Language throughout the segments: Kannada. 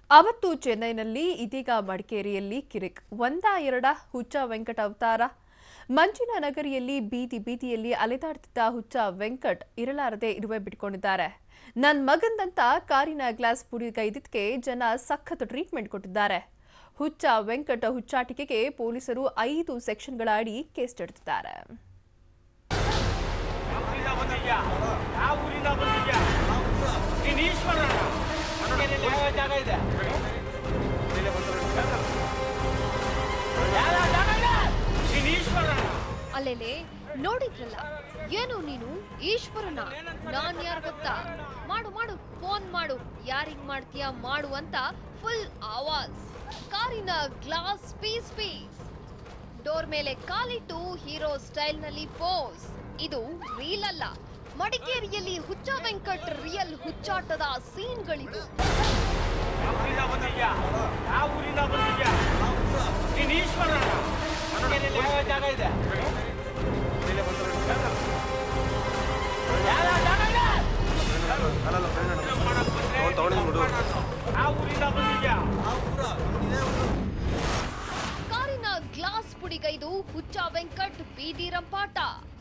ಅವತ್ತು ಚೆನ್ನೈನಲ್ಲಿ ಇದೀಗ ಮಡಿಕೇರಿಯಲ್ಲಿ ಕಿರಿಕ್ ಒಂದ ಎರಡ ಹುಚ್ಚ ವೆಂಕಟ ಅವತಾರ ಮಂಜಿನ ನಗರಿಯಲ್ಲಿ ಬೀದಿ ಬೀದಿಯಲ್ಲಿ ಅಲೆದಾಡ್ತಿದ್ದ ಹುಚ್ಚ ವೆಂಕಟ್ ಇರಲಾರದೆ ಇರುವೆ ಬಿಟ್ಕೊಂಡಿದ್ದಾರೆ ನನ್ ಮಗಂದಂತ ಕಾರಿನ ಗ್ಲಾಸ್ ಪುಡಿಗೈದಿದ್ಕೆ ಜನ ಸಖತ್ ಟ್ರೀಟ್ಮೆಂಟ್ ಕೊಟ್ಟಿದ್ದಾರೆ ಹುಚ್ಚ ವೆಂಕಟ್ ಹುಚ್ಚಾಟಿಕೆಗೆ ಪೊಲೀಸರು ಐದು ಸೆಕ್ಷನ್ಗಳ ಅಡಿ ಕೇಸ್ ನಡೆದಿದ್ದಾರೆ ಊರಿಂದ ಬಂದಿದ್ಯಾ ಯಾವ ಊರಿಂದ ಬಂದಿದ್ಯಾ ನೀನು ಈಶ್ವರ ಯಾವ ಜಾಗ ಇದೆ ಯಾವ ಜಾಗ ಇದೆ ನೀನು ಈಶ್ವರ ಅಲ್ಲೇಲೆ ನೋಡಿದ್ರಲ್ಲ ಏನು ನೀನು ಈಶ್ವರನ ನಾನ್ ಯಾರು ಗೊತ್ತಾ ಮಾಡು ಮಾಡು ಫೋನ್ ಮಾಡು ಯಾರಿಗ್ ಮಾಡ್ತೀಯ ಮಾಡು ಅಂತ ಫುಲ್ ಆವಾಜ್ ಕಾರಿನ ಗ್ಲಾಸ್ ಪೀಸ್ ಪೀಸ್ ಡೋರ್ ಮೇಲೆ ಕಾಲಿಟ್ಟು ಹೀರೋ ಸ್ಟೈಲ್ ನಲ್ಲಿ ಪೋಸ್ ಇದು ರೀಲ್ ಅಲ್ಲ ಮಡಿಕೇರಿಯಲ್ಲಿ ಹುಚ್ಚ ವೆಂಕಟ್ ರಿಯಲ್ ಹುಚ್ಚಾಟದ ಸೀನ್ಗಳಿವು ಯಾವ ಊರಿಂದ ಬಂದಿದ್ಯಾ ಯಾವ ಊರಿಂದ ಬಂದಿದ್ಯಾ ನೀನು ಈಶ್ವರ ಯಾವ ಜಾಗ ಇದೆ ಯಾವ ಜಾಗ ಇದೆ ಮಾಡಕ್ ಬಂದ್ರೆ ಯಾವ ಊರಿಂದ ಬಂದಿದ್ಯಾ ಕಾರಿನ ಗ್ಲಾಸ್ ಪುಡಿಗೈದು ಹುಚ್ಚ ವೆಂಕಟ್ ಬೀದಿ ರಂಪಾಟ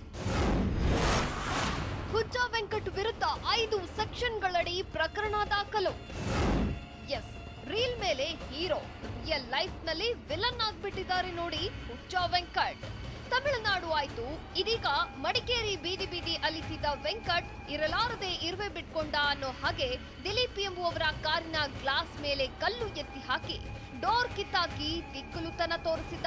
ಹುಚ್ಚ ವೆಂಕಟ್ ವಿರುದ್ಧ ಐದು ಸೆಕ್ಷನ್ಗಳಡಿ ಪ್ರಕರಣ ದಾಖಲು ಎಸ್ ರೀಲ್ ಮೇಲೆ ಹೀರೋ ರಿಯಲ್ ಲೈಫ್ ನಲ್ಲಿ ವಿಲನ್ ಆಗ್ಬಿಟ್ಟಿದ್ದಾರೆ ನೋಡಿ ಹುಚ್ಚ ವೆಂಕಟ್ ತಮಿಳುನಾಡು ಆಯ್ತು ಇದೀಗ ಮಡಿಕೇರಿ ಬೀದಿ ಬೀದಿ ಅಲಿತಿದ್ದ ವೆಂಕಟ್ ಇರಲಾರದೆ ಇರುವೆ ಬಿಟ್ಕೊಂಡ ಅನ್ನೋ ಹಾಗೆ ದಿಲೀಪ್ ಎಂಬುವವರ ಕಾರಿನ ಗ್ಲಾಸ್ ಮೇಲೆ ಕಲ್ಲು ಎತ್ತಿ ಹಾಕಿ ಡೋರ್ ಕಿತ್ತಾಕಿ ದಿಕ್ಕಲುತನ ತೋರಿಸಿದ್ದ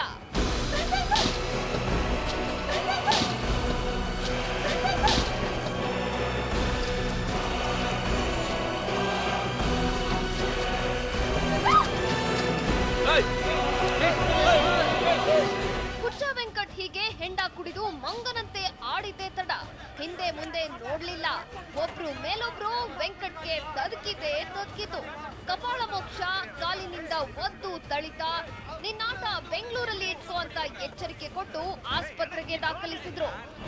ಹುಚ್ಚ ವೆಂಕಟ್ ಹೀಗೆ ಹೆಂಡ ಕುಡಿದು ಮಂಗನಂತೆ ಆಡಿದ್ದೇ ತಡ ಹಿಂದೆ ಮುಂದೆ ನೋಡ್ಲಿಲ್ಲ ಒಬ್ರು ಮೇಲೊಬ್ರು ವೆಂಕಟ್ಗೆ ತದಕಿದೆ ತದಕಿತು ಕಪಾಳ ಮೋಕ್ಷ ಕಾಲಿನಿಂದ ಒದ್ದು ತಳಿತ ನಿನ್ನಾಟ ಬೆಂಗಳೂರಲ್ಲಿ ಇಟ್ಕೋ ಅಂತ ಎಚ್ಚರಿಕೆ ಕೊಟ್ಟು ಆಸ್ಪತ್ರೆಗೆ ದಾಖಲಿಸಿದ್ರು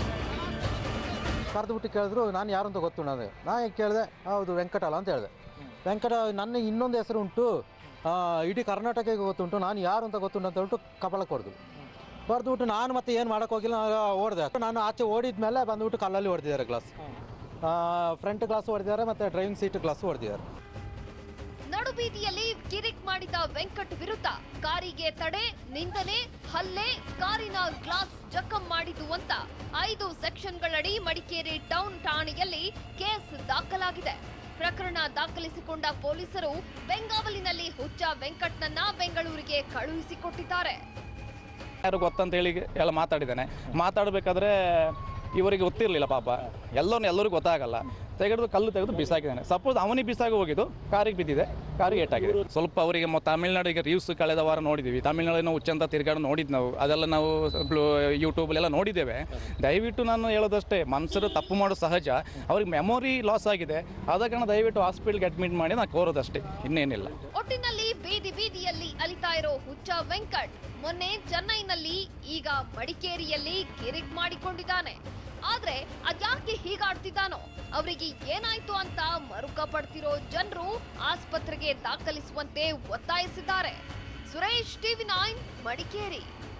ಕರೆದುಬಿಟ್ಟು ಕೇಳಿದ್ರು ನಾನು ಯಾರು ಅಂತ ಗೊತ್ತು ನನಗೆ ನಾನು ಕೇಳಿದೆ ಹೌದು ವೆಂಕಟಲ್ಲ ಅಂತ ಹೇಳಿದೆ ವೆಂಕಟ ನನ್ನ ಇನ್ನೊಂದು ಹೆಸರು ಉಂಟು ಆ, ಇಡೀ ಕರ್ನಾಟಕಕ್ಕೆ ಗೊತ್ತುಂಟು ನಾನು ಯಾರು ಅಂತ ಗೊತ್ತುಂಟು ಅಂತ ಹೇಳ್ಬಿಟ್ಟು ಕಪಾಳಕ್ಕೆ ಹೊಡೆದು ಹೊಡೆದ್ಬಿಟ್ಟು ನಾನು ಮತ್ತೆ ಏನು ಮಾಡೋಕೆ ಹೋಗಿಲ್ಲ ನಾನು ಓಡಿದೆ ನಾನು ಆಚೆ ಓಡಿದ ಮೇಲೆ ಬಂದ್ಬಿಟ್ಟು ಕಲ್ಲಲ್ಲಿ ಹೊಡೆದಿದ್ದಾರೆ ಗ್ಲಾಸ್ ಫ್ರಂಟ್ ಗ್ಲಾಸ್ ಹೊಡೆದಿದ್ದಾರೆ ಮತ್ತು ಡ್ರೈವಿಂಗ್ ಸೀಟ್ ಗ್ಲಾಸು ಹೊಡೆದಿದ್ದಾರೆ ನಡುಬೀದಿಯಲ್ಲಿ ಕಿರಿಕ್ ಮಾಡಿದ ವೆಂಕಟ್ ವಿರುದ್ಧ ಕಾರಿಗೆ ತಡೆ ನಿಂದನೆ ಹಲ್ಲೆ ಕಾರಿನ ಗ್ಲಾಸ್ ಜಖಂ ಮಾಡಿದ್ದು ಅಂತ ಐದು ಸೆಕ್ಷನ್ಗಳಡಿ ಮಡಿಕೇರಿ ಟೌನ್ ಠಾಣೆಯಲ್ಲಿ ಕೇಸ್ ದಾಖಲಾಗಿದೆ ಪ್ರಕರಣ ದಾಖಲಿಸಿಕೊಂಡ ಪೊಲೀಸರು ಬೆಂಗಾವಲಿನಲ್ಲಿ ಹುಚ್ಚ ವೆಂಕಟ್ನನ್ನ ಬೆಂಗಳೂರಿಗೆ ಕಳುಹಿಸಿಕೊಟ್ಟಿದ್ದಾರೆ ಯಾರು ಗೊತ್ತಂತ ಹೇಳಿ ಎಲ್ಲ ಮಾತಾಡಿದ್ದಾನೆ ಮಾತಾಡಬೇಕಾದ್ರೆ ಇವರಿಗೆ ಗೊತ್ತಿರಲಿಲ್ಲ ಪಾಪ ಎಲ್ಲರೂ ಎಲ್ಲರಿಗೂ ಗೊತ್ತಾಗಲ್ಲ ತೆಗೆದು ಕಲ್ಲು ತೆಗೆದು ಬಿಸಾಕಿದ್ದಾನೆ ಸಪೋಸ್ ಅವನಿಗೆ ಬಿಸಾಗಿ ಹೋಗಿದ್ದು ಕಾರಿಗೆ ಬಿದ್ದಿದೆ ಕಾರಿಗೆ ಏಟಾಗಿದೆ ಸ್ವಲ್ಪ ಅವರಿಗೆ ಮ- ತಮಿಳ್ನಾಡಿಗೆ ರೀಲ್ಸ್ ಕಳೆದ ವಾರ ನೋಡಿದ್ದೀವಿ ತಮಿಳ್ನಾಡಿನ ಹುಚ್ಚಂತ ತಿರುಗಾಡು ನೋಡಿದ್ದು ನಾವು ಅದೆಲ್ಲ ನಾವು ಯೂಟ್ಯೂಬಲ್ಲೆಲ್ಲ ನೋಡಿದ್ದೇವೆ ದಯವಿಟ್ಟು ನಾನು ಹೇಳೋದಷ್ಟೇ ಮನುಷ್ಯರು ತಪ್ಪು ಮಾಡೋದು ಸಹಜ ಅವ್ರಿಗೆ ಮೆಮೊರಿ ಲಾಸ್ ಆಗಿದೆ ಆದ ಕಾರಣ ದಯವಿಟ್ಟು ಹಾಸ್ಪಿಟ್ಲ್ಗೆ ಅಡ್ಮಿಟ್ ಮಾಡಿ ನಾನು ಕೋರೋದಷ್ಟೇ ಇನ್ನೇನಿಲ್ಲ ಒಟ್ಟಿನಲ್ಲಿ ಬೀದಿ ಬೀದಿಯಲ್ಲಿ ಅಲಿತಾ ಇರೋ ಹುಚ್ಚ ವೆಂಕಟ್ ಮೊನ್ನೆ ಚೆನ್ನೈನಲ್ಲಿ ಈಗ ಮಡಿಕೇರಿಯಲ್ಲಿ ಕಿರಿಕ್ ಮಾಡಿಕೊಂಡಿದ್ದಾನೆ ಆದ್ರೆ ಅದ್ಯಾಕೆ ಹೀಗಾಡ್ತಿದ್ದಾನೋ ಅವರಿಗೆ ಏನಾಯ್ತು ಅಂತ ಮರುಕ ಪಡ್ತಿರೋ ಜನರು ಆಸ್ಪತ್ರೆಗೆ ದಾಖಲಿಸುವಂತೆ ಒತ್ತಾಯಿಸಿದ್ದಾರೆ ಸುರೇಶ್ ಟಿವಿ ನೈನ್ ಮಡಿಕೇರಿ